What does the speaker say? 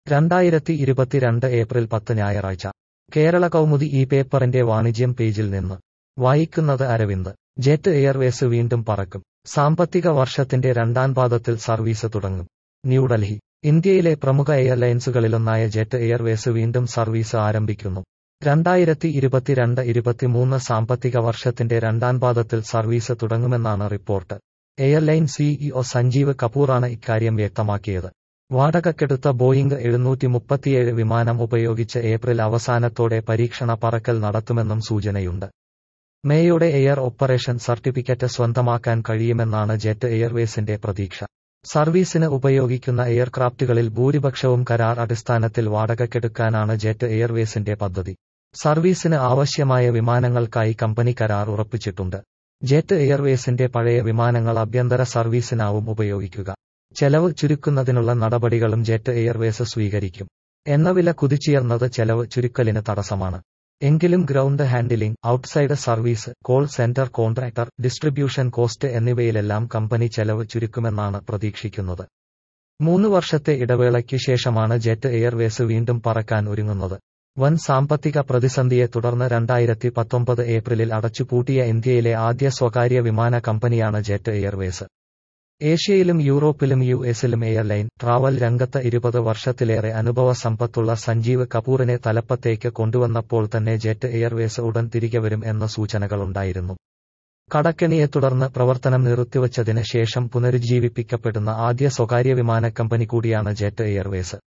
രണ്ടായിരത്തി ഇരുപത്തിരണ്ട് ഏപ്രിൽ പത്ത് ഞായറാഴ്ച കേരള കൗമുദി ഈ പേപ്പറിന്റെ വാണിജ്യം പേജിൽ നിന്ന് വായിക്കുന്നത് അരവിന്ദ് ജെറ്റ് എയർവേസ് വീണ്ടും പറക്കും സാമ്പത്തിക വർഷത്തിന്റെ രണ്ടാം പാദത്തിൽ സർവീസ് തുടങ്ങും ന്യൂഡൽഹി ഇന്ത്യയിലെ പ്രമുഖ എയർലൈൻസുകളിലൊന്നായ ജെറ്റ് എയർവേസ് വീണ്ടും സർവീസ് ആരംഭിക്കുന്നു രണ്ടായിരത്തി ഇരുപത്തിരണ്ട് ഇരുപത്തിമൂന്ന് സാമ്പത്തിക വർഷത്തിന്റെ രണ്ടാം പാദത്തിൽ സർവീസ് തുടങ്ങുമെന്നാണ് റിപ്പോർട്ട് എയർലൈൻ സിഇഒ സഞ്ജീവ് കപൂറാണ് ഇക്കാര്യം വ്യക്തമാക്കിയത് വാടകക്കെടുത്ത ബോയിംഗ് എഴുന്നൂറ്റി മുപ്പത്തിയേഴ് വിമാനം ഉപയോഗിച്ച് ഏപ്രിൽ അവസാനത്തോടെ പരീക്ഷണ പറക്കൽ നടത്തുമെന്നും സൂചനയുണ്ട് മേയോടെ എയർ ഓപ്പറേഷൻ സർട്ടിഫിക്കറ്റ് സ്വന്തമാക്കാൻ കഴിയുമെന്നാണ് ജെറ്റ് എയർവേസിന്റെ പ്രതീക്ഷ സർവീസിന് ഉപയോഗിക്കുന്ന എയർക്രാഫ്റ്റുകളിൽ ഭൂരിപക്ഷവും കരാർ അടിസ്ഥാനത്തിൽ വാടകക്കെടുക്കാനാണ് ജെറ്റ് എയർവേസിന്റെ പദ്ധതി സർവീസിന് ആവശ്യമായ വിമാനങ്ങൾക്കായി കമ്പനി കരാർ ഉറപ്പിച്ചിട്ടുണ്ട് ജെറ്റ് എയർവേസിന്റെ പഴയ വിമാനങ്ങൾ ആഭ്യന്തര സർവീസിനാവും ഉപയോഗിക്കുക ചെലവ് ചുരുക്കുന്നതിനുള്ള നടപടികളും ജെറ്റ് എയർവേസ് സ്വീകരിക്കും എന്ന വില കുതിച്ചുയർന്നത് ചെലവ് ചുരുക്കലിന് തടസ്സമാണ് എങ്കിലും ground handling outside service call centre contractor distribution cost എന്നിവയിലെല്ലാം കമ്പനി ചെലവ് ചുരുക്കുമെന്നാണ് പ്രതീക്ഷിക്കുന്നത് മൂന്ന് വർഷത്തെ ഇടവേളയ്ക്ക് ശേഷമാണ് ജെറ്റ് എയർവേസ് വീണ്ടും പറക്കാൻ ഒരുങ്ങുന്നത് വൻ സാമ്പത്തിക പ്രതിസന്ധിയെ തുടർന്ന് രണ്ടായിരത്തി പത്തൊമ്പത് ഏപ്രിലിൽ അടച്ചുപൂട്ടിയ ഇന്ത്യയിലെ ആദ്യ സ്വകാര്യ വിമാന കമ്പനിയാണ് ജെറ്റ് എയർവേസ് ഏഷ്യയിലും യൂറോപ്പിലും യു എസിലും എയർലൈൻ ട്രാവൽ രംഗത്ത് ഇരുപത് വർഷത്തിലേറെ അനുഭവ സമ്പത്തുള്ള സഞ്ജീവ് കപൂറിനെ തലപ്പത്തേക്ക് കൊണ്ടുവന്നപ്പോൾ തന്നെ ജെറ്റ് എയർവേസ് ഉടൻ തിരികെ വരും എന്ന സൂചനകളുണ്ടായിരുന്നു കടക്കെണിയെ തുടർന്ന് പ്രവർത്തനം നിർത്തിവച്ചതിന് ശേഷം പുനരുജ്ജീവിപ്പിക്കപ്പെടുന്ന ആദ്യ സ്വകാര്യ വിമാന കമ്പനി കൂടിയാണ് ജെറ്റ് എയർവേസ്